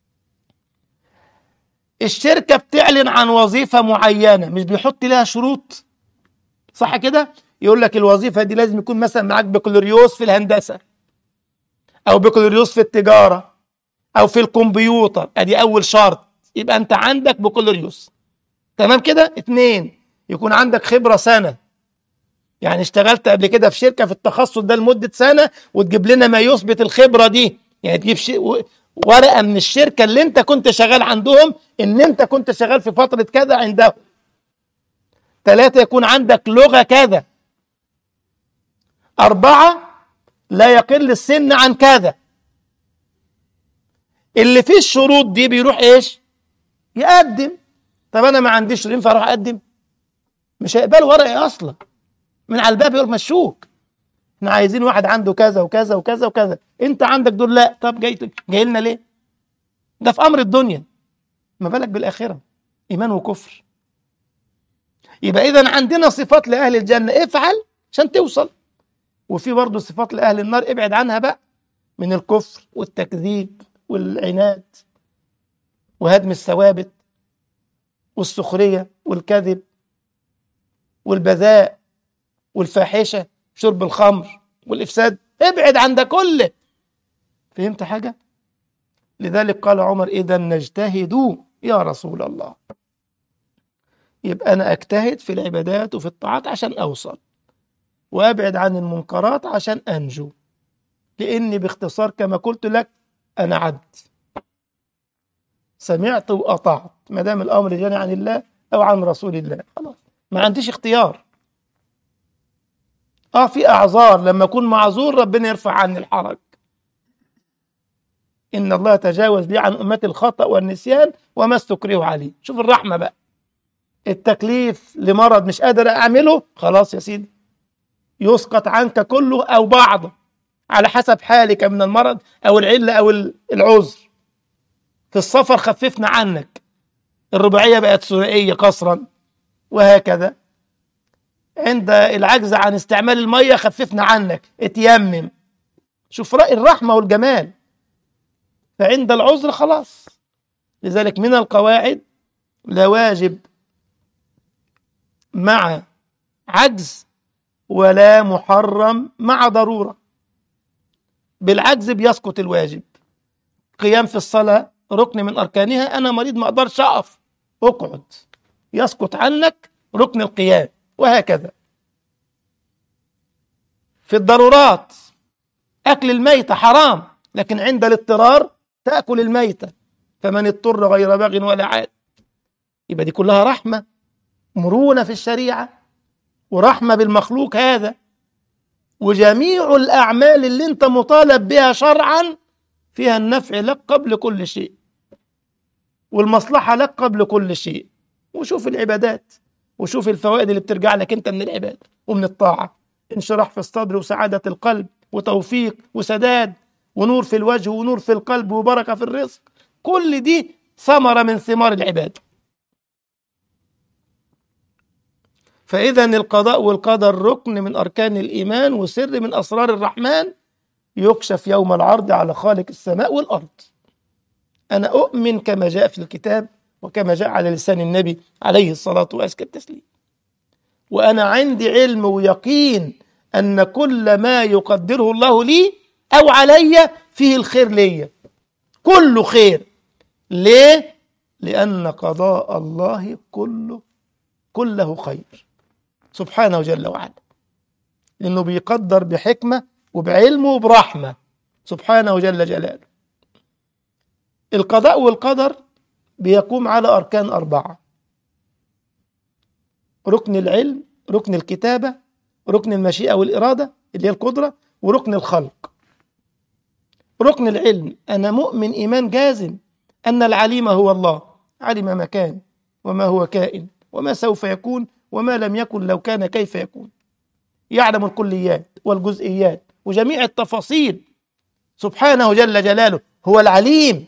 الشركة بتعلن عن وظيفة معينة مش بيحط لها شروط صح كده يقول لك الوظيفة دي لازم يكون مثلا معاك بكالوريوس في الهندسة أو بكالوريوس في التجارة أو في الكمبيوتر أدي أول شرط يبقى أنت عندك بكالوريوس تمام كده اتنين يكون عندك خبرة سنة يعني اشتغلت قبل كده في شركة في التخصص ده لمدة سنة وتجيب لنا ما يثبت الخبرة دي يعني تجيب شيء ورقة من الشركة اللي انت كنت شغال عندهم ان انت كنت شغال في فترة كذا عندهم ثلاثة يكون عندك لغة كذا أربعة لا يقل السن عن كذا اللي فيه الشروط دي بيروح ايش يقدم طب انا ما عنديش ينفع اروح اقدم مش هيقبلوا ورقي اصلا من على الباب يقول مشوك احنا عايزين واحد عنده كذا وكذا وكذا وكذا انت عندك دول لا طب جاي جاي لنا ليه ده في امر الدنيا ما بالك بالاخره ايمان وكفر يبقى اذا عندنا صفات لاهل الجنه افعل عشان توصل وفي برضه صفات لاهل النار ابعد عنها بقى من الكفر والتكذيب والعناد وهدم الثوابت والسخرية والكذب والبذاء والفاحشة شرب الخمر والإفساد ابعد عن ده كله فهمت حاجة؟ لذلك قال عمر إذا نجتهد يا رسول الله يبقى أنا أجتهد في العبادات وفي الطاعات عشان أوصل وأبعد عن المنكرات عشان أنجو لأني باختصار كما قلت لك أنا عبد سمعت وأطعت ما دام الأمر جاني عن الله أو عن رسول الله خلاص ما عنديش اختيار اه في اعذار لما اكون معذور ربنا يرفع عني الحرج ان الله تجاوز لي عن امتي الخطا والنسيان وما استكرهوا عليه شوف الرحمه بقى التكليف لمرض مش قادر اعمله خلاص يا سيدي يسقط عنك كله او بعضه على حسب حالك من المرض او العله او العذر في السفر خففنا عنك الرباعيه بقت ثنائيه قصرا وهكذا عند العجز عن استعمال الميه خففنا عنك اتيمم شوف رأي الرحمه والجمال فعند العذر خلاص لذلك من القواعد لا واجب مع عجز ولا محرم مع ضروره بالعجز بيسقط الواجب قيام في الصلاه ركن من اركانها انا مريض ما اقدرش اقف اقعد يسقط عنك ركن القيام وهكذا في الضرورات أكل الميتة حرام لكن عند الاضطرار تأكل الميتة فمن اضطر غير باغ ولا عاد يبقى دي كلها رحمة مرونة في الشريعة ورحمة بالمخلوق هذا وجميع الأعمال اللي أنت مطالب بها شرعا فيها النفع لك قبل كل شيء والمصلحة لك قبل كل شيء وشوف العبادات وشوف الفوائد اللي بترجع لك انت من العباده ومن الطاعه انشراح في الصدر وسعاده القلب وتوفيق وسداد ونور في الوجه ونور في القلب وبركه في الرزق كل دي ثمره من ثمار العباده فاذا القضاء والقدر ركن من اركان الايمان وسر من اسرار الرحمن يكشف يوم العرض على خالق السماء والارض انا اؤمن كما جاء في الكتاب وكما جاء على لسان النبي عليه الصلاة وأزكى التسليم وأنا عندي علم ويقين أن كل ما يقدره الله لي أو علي فيه الخير لي كله خير ليه؟ لأن قضاء الله كله كله خير سبحانه جل وعلا لأنه بيقدر بحكمة وبعلمه وبرحمة سبحانه جل جلاله القضاء والقدر بيقوم على أركان أربعة ركن العلم ركن الكتابة ركن المشيئة والإرادة اللي هي القدرة وركن الخلق ركن العلم أنا مؤمن إيمان جازم أن العليم هو الله علم ما كان وما هو كائن وما سوف يكون وما لم يكن لو كان كيف يكون يعلم الكليات والجزئيات وجميع التفاصيل سبحانه جل جلاله هو العليم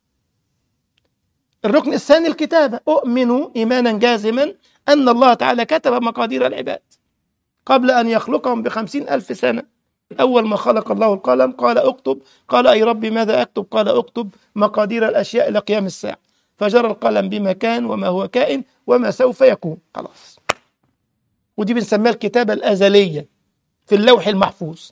الركن الثاني الكتابة أؤمن إيمانا جازما أن الله تعالى كتب مقادير العباد قبل أن يخلقهم بخمسين ألف سنة أول ما خلق الله القلم قال اكتب قال أي ربي ماذا أكتب قال اكتب مقادير الأشياء إلى قيام الساعة فجرى القلم بما كان وما هو كائن وما سوف يكون خلاص ودي بنسميها الكتابة الأزلية في اللوح المحفوظ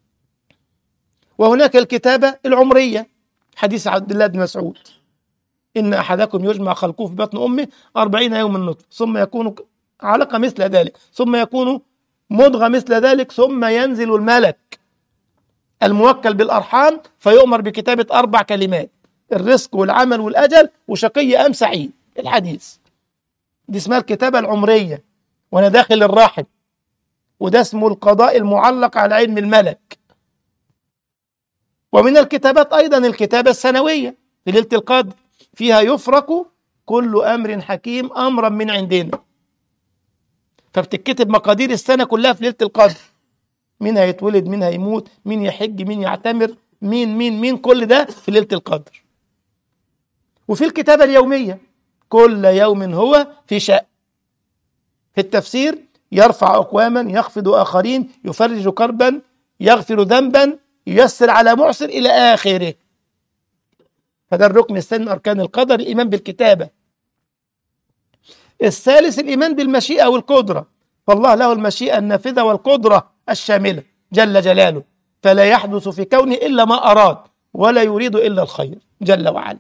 وهناك الكتابة العمرية حديث عبد الله بن مسعود إن أحدكم يجمع خلقه في بطن أمه أربعين يوما نطفة ثم يكون علقة مثل ذلك ثم يكون مضغة مثل ذلك ثم ينزل الملك الموكل بالأرحام فيؤمر بكتابة أربع كلمات الرزق والعمل والأجل وشقي أم سعيد الحديث دي اسمها الكتابة العمرية وأنا داخل الرحم وده اسمه القضاء المعلق على علم الملك ومن الكتابات أيضا الكتابة السنوية في ليلة القدر فيها يفرق كل أمر حكيم أمرا من عندنا فبتتكتب مقادير السنة كلها في ليلة القدر مين هيتولد مين هيموت مين يحج مين يعتمر مين مين مين كل ده في ليلة القدر وفي الكتابة اليومية كل يوم هو في شأن في التفسير يرفع أقواما يخفض آخرين يفرج كربا يغفر ذنبا ييسر على معسر إلى آخره فده الركن الثاني من أركان القدر الإيمان بالكتابة الثالث الإيمان بالمشيئة والقدرة فالله له المشيئة النافذة والقدرة الشاملة جل جلاله فلا يحدث في كونه إلا ما أراد ولا يريد إلا الخير جل وعلا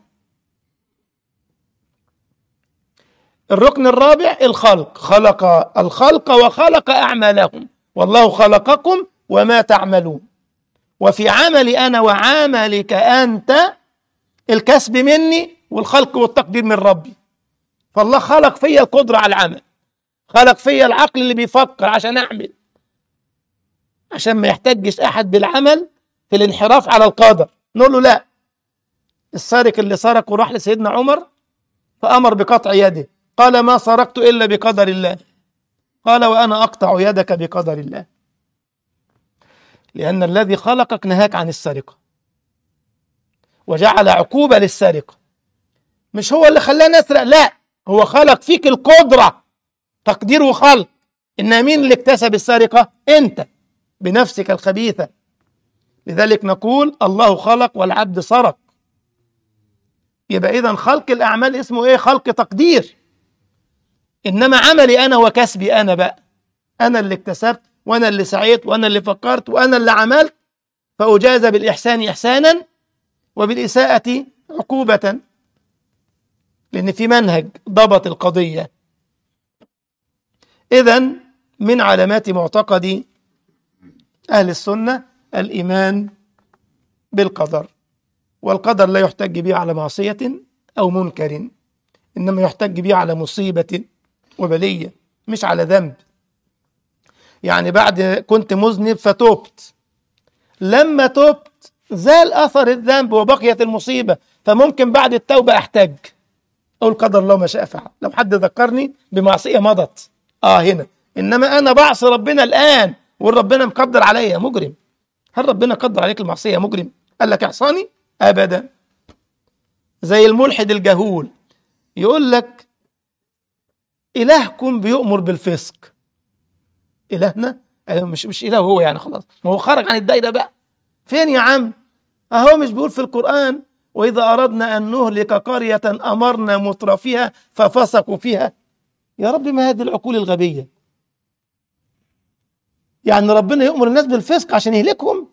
الركن الرابع الخلق خلق الخلق وخلق أعمالهم والله خلقكم وما تعملون وفي عملي أنا وعملك أنت الكسب مني والخلق والتقدير من ربي فالله خلق فيا القدرة على العمل خلق فيا العقل اللي بيفكر عشان أعمل عشان ما يحتجش أحد بالعمل في الانحراف على القدر نقول له لا السارق اللي سرق وراح لسيدنا عمر فأمر بقطع يده قال ما سرقت إلا بقدر الله قال وأنا أقطع يدك بقدر الله لأن الذي خلقك نهاك عن السرقة وجعل عقوبة للسرقة مش هو اللي خلانا نسرق لا هو خلق فيك القدرة تقدير وخلق إن مين اللي اكتسب السرقة أنت بنفسك الخبيثة لذلك نقول الله خلق والعبد سرق يبقى إذا خلق الأعمال اسمه إيه خلق تقدير إنما عملي أنا وكسبي أنا بقى أنا اللي اكتسبت وأنا اللي سعيت وأنا اللي فكرت وأنا اللي عملت فأجاز بالإحسان إحسانا وبالإساءة عقوبة لأن في منهج ضبط القضية إذا من علامات معتقد أهل السنة الإيمان بالقدر والقدر لا يحتج به على معصية أو منكر إنما يحتج به على مصيبة وبلية مش على ذنب يعني بعد كنت مذنب فتوبت لما توبت زال أثر الذنب وبقيت المصيبة فممكن بعد التوبة أحتاج أقول قدر الله ما شاء فعل لو حد ذكرني بمعصية مضت آه هنا إنما أنا بعصي ربنا الآن والربنا مقدر عليا مجرم هل ربنا قدر عليك المعصية مجرم قال لك احصاني أبدا زي الملحد الجهول يقول لك إلهكم بيؤمر بالفسق إلهنا أيوة مش مش إله هو يعني خلاص ما هو خرج عن الدايرة بقى فين يا عم أهو مش بيقول في القرآن وإذا أردنا أن نهلك قرية أمرنا مترفيها ففسقوا فيها يا رب ما هذه العقول الغبية يعني ربنا يؤمر الناس بالفسق عشان يهلكهم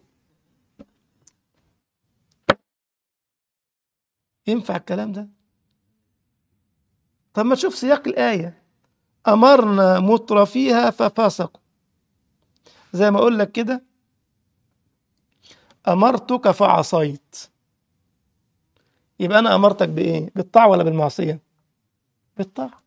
ينفع الكلام ده طب ما تشوف سياق الآية أمرنا مترفيها ففسقوا زي ما أقول لك كده أمرتك فعصيت يبقى أنا أمرتك بإيه؟ بالطاعة ولا بالمعصية؟ بالطاعة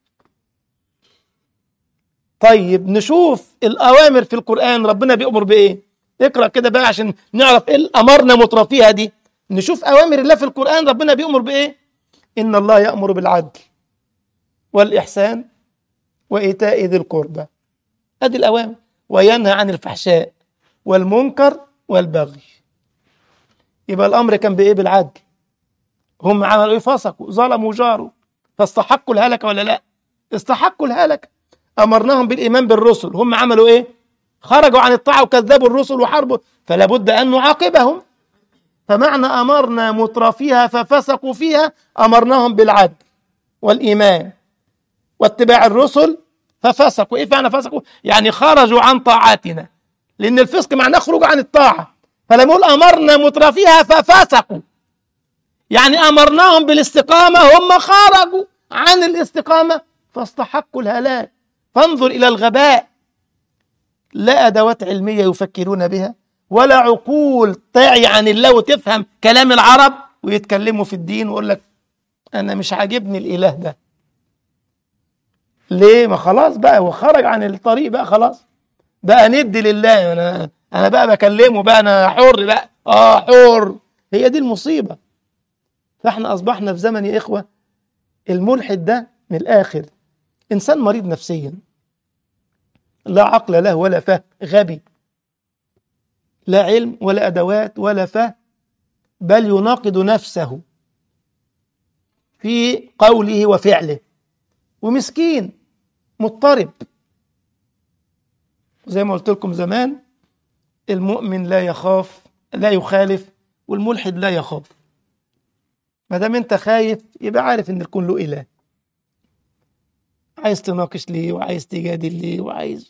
طيب نشوف الأوامر في القرآن ربنا بيأمر بإيه؟ اقرأ كده بقى عشان نعرف إيه أمرنا مترفيها دي نشوف أوامر الله في القرآن ربنا بيأمر بإيه؟ إن الله يأمر بالعدل والإحسان وإيتاء ذي القربى أدي الأوامر وينهى عن الفحشاء والمنكر والبغي يبقى الأمر كان بإيه بالعدل هم عملوا إيه فسقوا ظلموا جاروا فاستحقوا الهلكة ولا لا استحقوا الهلكة أمرناهم بالإيمان بالرسل هم عملوا إيه خرجوا عن الطاعة وكذبوا الرسل وحاربوا فلا بد أن نعاقبهم فمعنى أمرنا مترفيها ففسقوا فيها أمرناهم بالعدل والإيمان واتباع الرسل ففسقوا إيه معنى فسقوا يعني خرجوا عن طاعاتنا لأن الفسق معناه خروج عن الطاعة فلما يقول أمرنا مترفيها ففسقوا يعني أمرناهم بالاستقامة هم خرجوا عن الاستقامة فاستحقوا الهلاك فانظر إلى الغباء لا أدوات علمية يفكرون بها ولا عقول تعي عن الله وتفهم كلام العرب ويتكلموا في الدين ويقول لك أنا مش عاجبني الإله ده ليه ما خلاص بقى هو خرج عن الطريق بقى خلاص بقى ندي لله أنا أنا بقى بكلمه بقى أنا حر بقى آه حر هي دي المصيبة فاحنا أصبحنا في زمن يا إخوة الملحد ده من الآخر إنسان مريض نفسيا لا عقل له ولا فهم غبي لا علم ولا أدوات ولا فهم بل يناقض نفسه في قوله وفعله ومسكين مضطرب زي ما قلت لكم زمان المؤمن لا يخاف لا يخالف والملحد لا يخاف ما دام انت خايف يبقى عارف ان الكون له اله عايز تناقش ليه وعايز تجادل ليه وعايز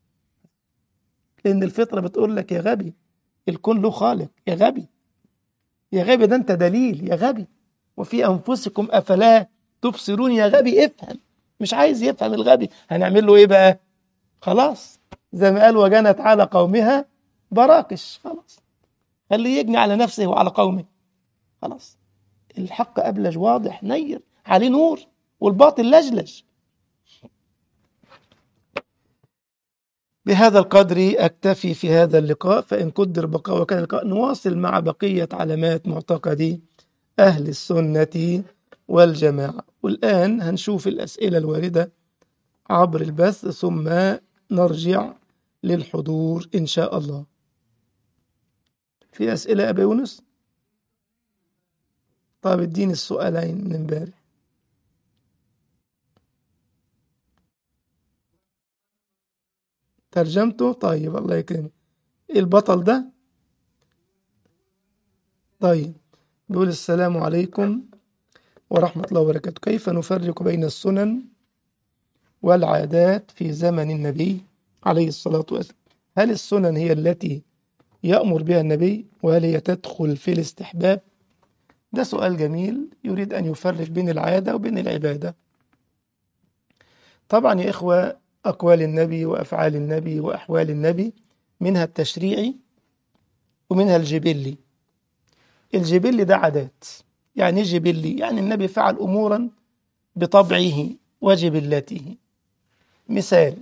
لان الفطره بتقول لك يا غبي الكون له خالق يا غبي يا غبي ده انت دليل يا غبي وفي انفسكم افلا تبصرون يا غبي افهم مش عايز يفهم الغبي هنعمل له ايه بقى خلاص زي ما قال وجنت على قومها براكش خلاص خليه يجني على نفسه وعلى قومه خلاص الحق أبلج واضح نير عليه نور والباطل لجلج بهذا القدر أكتفي في هذا اللقاء فإن قدر بقاء وكان اللقاء نواصل مع بقية علامات معتقد أهل السنة والجماعة والآن هنشوف الأسئلة الواردة عبر البث ثم نرجع للحضور إن شاء الله في أسئلة أبا يونس طب اديني السؤالين من امبارح ترجمته طيب الله يكرمك إيه البطل ده طيب بيقول السلام عليكم ورحمة الله وبركاته كيف نفرق بين السنن والعادات في زمن النبي عليه الصلاة والسلام هل السنن هي التي يأمر بها النبي وهل هي تدخل في الاستحباب ده سؤال جميل يريد أن يفرق بين العادة وبين العبادة طبعا يا إخوة أقوال النبي وأفعال النبي وأحوال النبي منها التشريعي ومنها الجبلي الجبلي ده عادات يعني ايه جبلي يعني النبي فعل أمورا بطبعه وجبلته مثال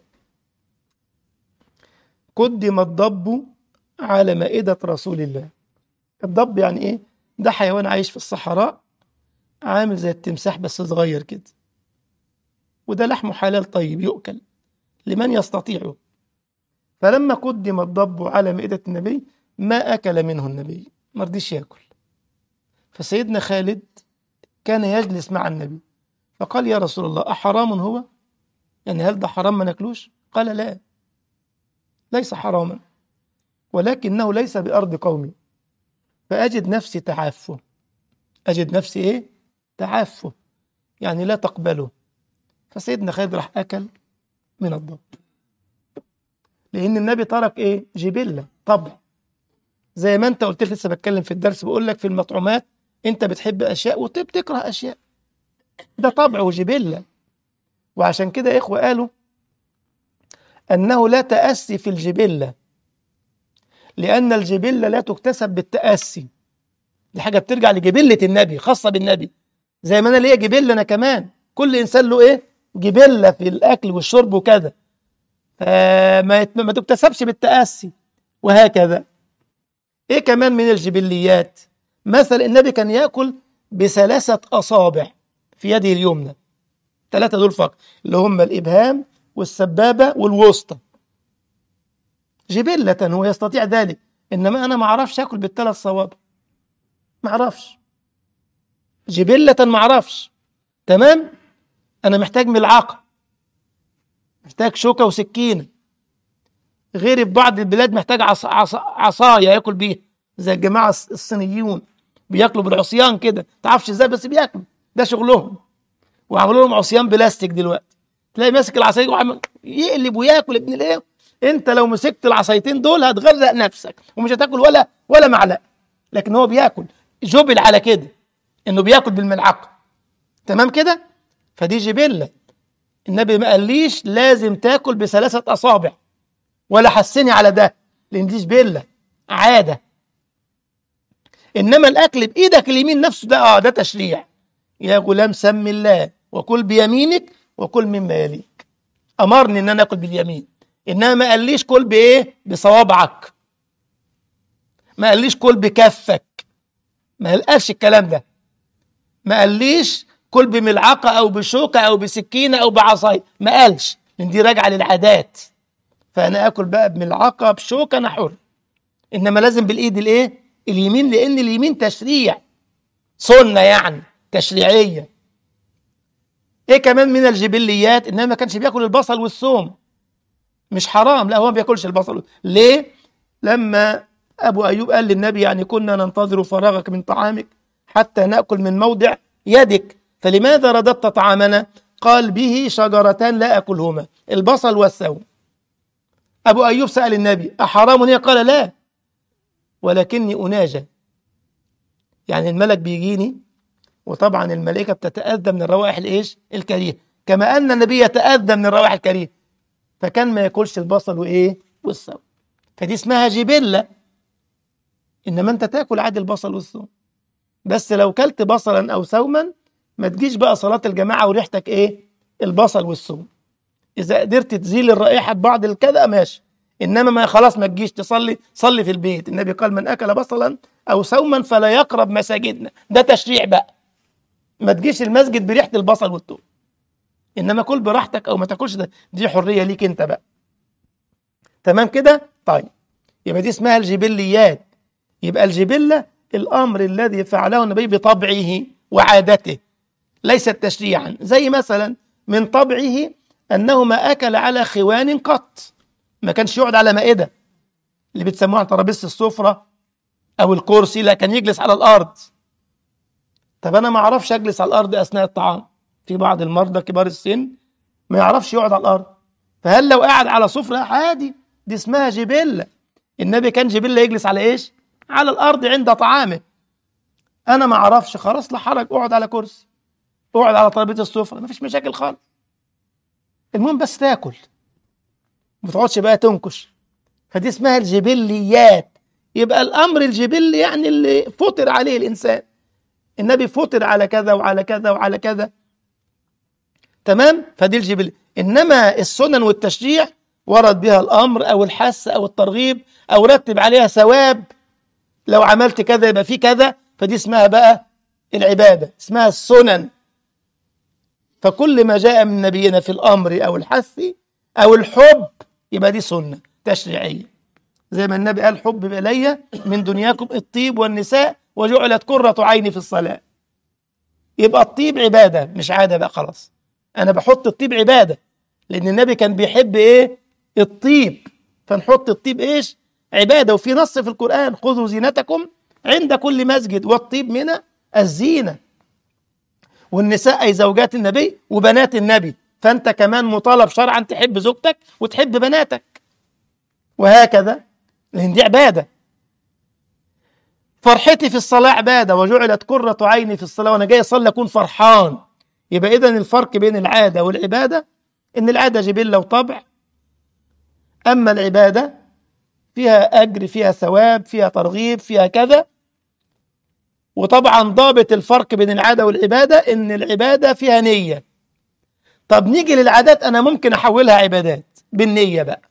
قدم الضب على مائدة رسول الله الضب يعني ايه ده حيوان عايش في الصحراء عامل زي التمساح بس صغير كده وده لحمه حلال طيب يؤكل لمن يستطيعه فلما قدم الضب على مائدة النبي ما أكل منه النبي ما رضيش ياكل فسيدنا خالد كان يجلس مع النبي فقال يا رسول الله أحرام هو؟ يعني هل ده حرام ما ناكلوش؟ قال لا ليس حراما ولكنه ليس بأرض قومي فأجد نفسي تعافه أجد نفسي إيه؟ تعافه يعني لا تقبله فسيدنا خالد راح أكل من الضب لأن النبي ترك إيه؟ جبلة طبع زي ما أنت قلت لي لسه بتكلم في الدرس بقول لك في المطعومات أنت بتحب أشياء وبتكره أشياء ده طبع وجبلة وعشان كده إخوة قالوا أنه لا تأسي في الجبلة لأن الجبلة لا تكتسب بالتأسي دي حاجة بترجع لجبلة النبي خاصة بالنبي زي ما أنا ليا جبلة أنا كمان كل إنسان له إيه جبلة في الأكل والشرب وكذا فما يت- ما تكتسبش بالتأسي وهكذا إيه كمان من الجبليات مثل النبي كان يأكل بثلاثة أصابع في يده اليمنى ثلاثة دول فقط اللي هم الإبهام والسبابة والوسطى جبلة هو يستطيع ذلك إنما أنا ما أعرفش أكل بالثلاث صوابع ما أعرفش جبلة ما أعرفش تمام أنا محتاج ملعقة محتاج شوكة وسكينة غيري في بعض البلاد محتاج عص... عص... عصاية ياكل بيها زي الجماعة الص- الصينيون بياكلوا بالعصيان كده تعرفش ازاي بس بياكلوا ده شغلهم وعملوا لهم عصيان بلاستيك دلوقتي تلاقي ماسك العصايه وعمل يقلب وياكل ابن الايه انت لو مسكت العصايتين دول هتغرق نفسك ومش هتاكل ولا ولا معلقه لكن هو بياكل جبل على كده انه بياكل بالملعقه تمام كده فدي جبله النبي ما قاليش لازم تاكل بثلاثه اصابع ولا حسني على ده لان دي جبله عاده انما الاكل بايدك اليمين نفسه ده اه ده تشريع يا غلام سم الله وكل بيمينك وكل مما يليك امرني ان انا اكل باليمين انما ما قاليش كل بايه بصوابعك ما قاليش كل بكفك ما قالش الكلام ده ما قاليش كل بملعقه او بشوكه او بسكينه او بعصايه ما قالش لان دي راجعه للعادات فانا اكل بقى بملعقه بشوكه انا حر انما لازم بالايد الايه اليمين لان اليمين تشريع سنه يعني تشريعيه ايه كمان من الجبليات انما ما كانش بياكل البصل والثوم مش حرام لا هو ما بياكلش البصل ليه لما أبو أيوب قال للنبي يعني كنا ننتظر فراغك من طعامك حتى نأكل من موضع يدك فلماذا رددت طعامنا قال به شجرتان لا أكلهما البصل والثوم أبو أيوب سأل النبي أحرام هي قال لا ولكني أناجى يعني الملك بيجيني وطبعا الملائكة بتتأذى من الروائح الإيش الكريه كما أن النبي يتأذى من الروائح الكريه فكان ما ياكلش البصل وإيه والثوم فدي اسمها جبلة إنما أنت تاكل عادي البصل والثوم بس لو كلت بصلا أو ثوما ما تجيش بقى صلاة الجماعة وريحتك إيه البصل والثوم إذا قدرت تزيل الرائحة ببعض الكذا ماشي إنما ما خلاص ما تجيش تصلي صلي في البيت النبي قال من أكل بصلا أو ثوما فلا يقرب مساجدنا ده تشريع بقى ما تجيش المسجد بريحة البصل والثوم إنما كل براحتك أو ما تاكلش ده دي حرية ليك أنت بقى تمام كده طيب يبقى دي اسمها الجبليات يبقى الجبلة الأمر الذي فعله النبي بطبعه وعادته ليست تشريعا زي مثلا من طبعه أنه ما أكل على خوان قط ما كانش يقعد على مائدة اللي بتسموها ترابيزة السفرة أو الكرسي لا كان يجلس على الأرض طب أنا ما أعرفش أجلس على الأرض أثناء الطعام في بعض المرضى كبار السن ما يعرفش يقعد على الأرض فهل لو قعد على سفرة عادي دي اسمها جبلة النبي كان جبلة يجلس على إيش على الأرض عند طعامه أنا ما أعرفش خلاص لا حرج أقعد على كرسي أقعد على ترابيزة السفرة مفيش مشاكل خالص المهم بس تاكل ما تقعدش بقى تنكش فدي اسمها الجبليات يبقى الامر الجبلي يعني اللي فطر عليه الانسان النبي فطر على كذا وعلى كذا وعلى كذا تمام فدي الجبلي انما السنن والتشريع ورد بها الامر او الحث او الترغيب او رتب عليها ثواب لو عملت كذا يبقى في كذا فدي اسمها بقى العباده اسمها السنن فكل ما جاء من نبينا في الامر او الحث او الحب يبقى دي سنه تشريعيه زي ما النبي قال حب الي من دنياكم الطيب والنساء وجعلت قرة عيني في الصلاة يبقى الطيب عبادة مش عادة بقى خلاص أنا بحط الطيب عبادة لأن النبي كان بيحب إيه الطيب فنحط الطيب إيش عبادة وفي نص في القرآن خذوا زينتكم عند كل مسجد والطيب من الزينة والنساء أي زوجات النبي وبنات النبي فأنت كمان مطالب شرعا تحب زوجتك وتحب بناتك وهكذا لأن دي عبادة فرحتي في الصلاة عبادة وجعلت قرة عيني في الصلاة وأنا جاي أصلي أكون فرحان يبقى إذن الفرق بين العادة والعبادة إن العادة جبلة وطبع أما العبادة فيها أجر فيها ثواب فيها ترغيب فيها كذا وطبعا ضابط الفرق بين العادة والعبادة إن العبادة فيها نية طب نيجي للعادات أنا ممكن أحولها عبادات بالنية بقى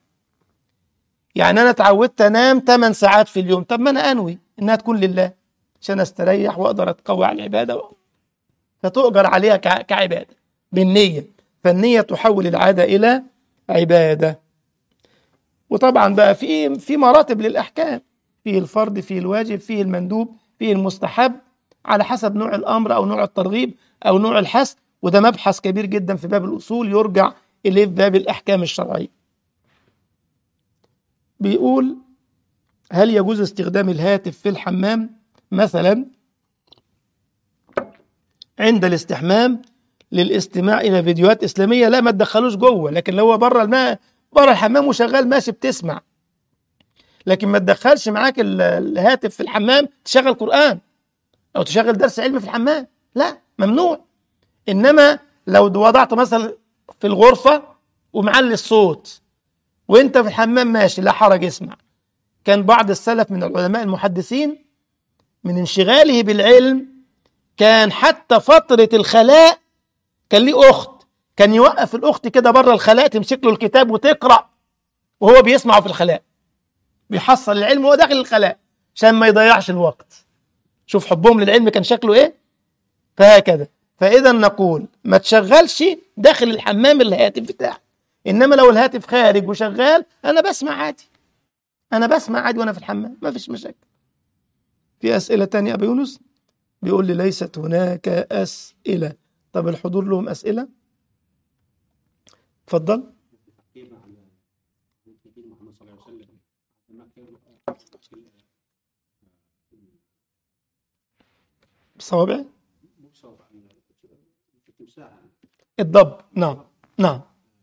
يعني أنا اتعودت أنام 8 ساعات في اليوم طب ما أنا أنوي إنها تكون لله عشان أستريح وأقدر أتقوى على العبادة و... فتؤجر عليها ك... كعبادة بالنية فالنية تحول العادة إلى عبادة وطبعا بقى في في مراتب للأحكام فيه الفرض فيه الواجب فيه المندوب فيه المستحب على حسب نوع الأمر أو نوع الترغيب أو نوع الحث وده مبحث كبير جدا في باب الأصول يرجع إليه في باب الأحكام الشرعية بيقول هل يجوز استخدام الهاتف في الحمام مثلا عند الاستحمام للاستماع الى فيديوهات اسلاميه لا ما تدخلوش جوه لكن لو هو بره الماء بره الحمام وشغال ماشي بتسمع لكن ما تدخلش معاك الهاتف في الحمام تشغل قران او تشغل درس علمي في الحمام لا ممنوع انما لو وضعت مثلا في الغرفه ومعلي الصوت وانت في الحمام ماشي لا حرج اسمع كان بعض السلف من العلماء المحدثين من انشغاله بالعلم كان حتى فترة الخلاء كان ليه أخت كان يوقف الأخت كده بره الخلاء تمسك له الكتاب وتقرأ وهو بيسمعه في الخلاء بيحصل العلم وهو داخل الخلاء عشان ما يضيعش الوقت شوف حبهم للعلم كان شكله ايه فهكذا فإذا نقول ما تشغلش داخل الحمام الهاتف بتاعك انما لو الهاتف خارج وشغال انا بسمع عادي انا بسمع عادي وانا في الحمام ما فيش مشاكل في اسئله تانية ابو يونس بيقول لي ليست هناك اسئله طب الحضور لهم اسئله اتفضل بصوابع مو بصوابع التمساح الضب نعم نعم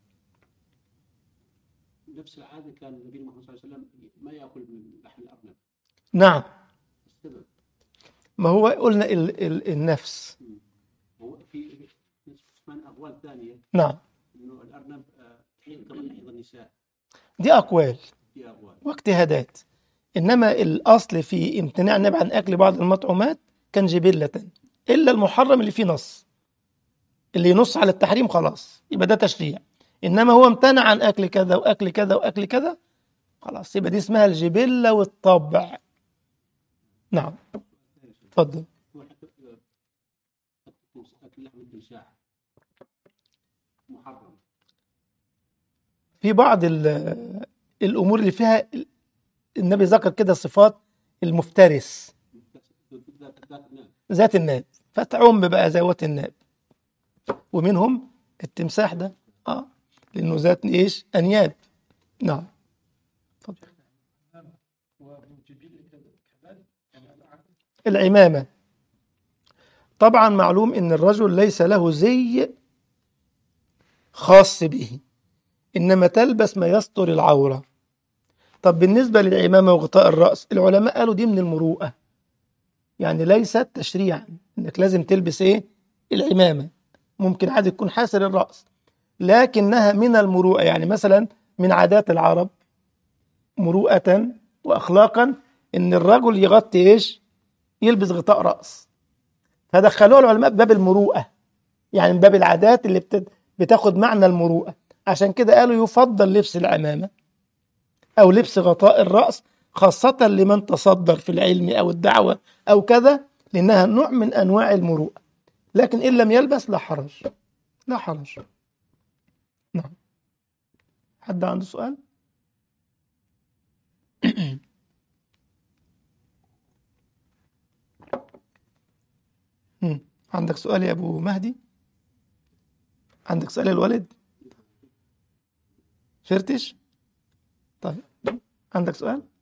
نفس العاده كان النبي محمد صلى الله عليه وسلم ما ياكل من لحم الارنب نعم السبب ما هو قلنا ال ال النفس هو في كمان اقوال ثانيه نعم انه الارنب آه، حين كمان حيض النساء دي أقوال في اقوال واجتهادات إنما الأصل في امتناع النبي عن أكل بعض المطعومات كان جبلة إلا المحرم اللي فيه نص اللي ينص على التحريم خلاص يبقى ده تشريع إنما هو امتنع عن أكل كذا وأكل كذا وأكل كذا خلاص يبقى دي اسمها الجبلة والطبع نعم اتفضل هو حتى آه، التمس- اكل لحم التمساح محرم في بعض ال- الأمور اللي فيها النبي ذكر كده صفات المفترس ذات ذات الناب ذات الناب فتعم بقى ذوات الناب ومنهم التمساح ده اه لانه ذات ايش انياب نعم اتفضل العمامة طبعا معلوم ان الرجل ليس له زي خاص به انما تلبس ما يستر العورة طب بالنسبة للعمامة وغطاء الرأس العلماء قالوا دي من المروءة يعني ليست تشريعا انك لازم تلبس ايه العمامه ممكن عادي تكون حاسر الراس لكنها من المروءه يعني مثلا من عادات العرب مروءه واخلاقا ان الرجل يغطي ايش يلبس غطاء راس فدخلوها العلماء باب المروءه يعني من باب العادات اللي بت- بتاخد معنى المروءه عشان كده قالوا يفضل لبس العمامه او لبس غطاء الراس خاصة لمن تصدر في العلم أو الدعوة أو كذا لأنها نوع من أنواع المروءة لكن إن لم يلبس لا حرج لا حرج نعم حد عنده سؤال؟ مم. عندك سؤال يا أبو مهدي؟ عندك سؤال يا الوالد؟ فرتش؟ طيب عندك سؤال؟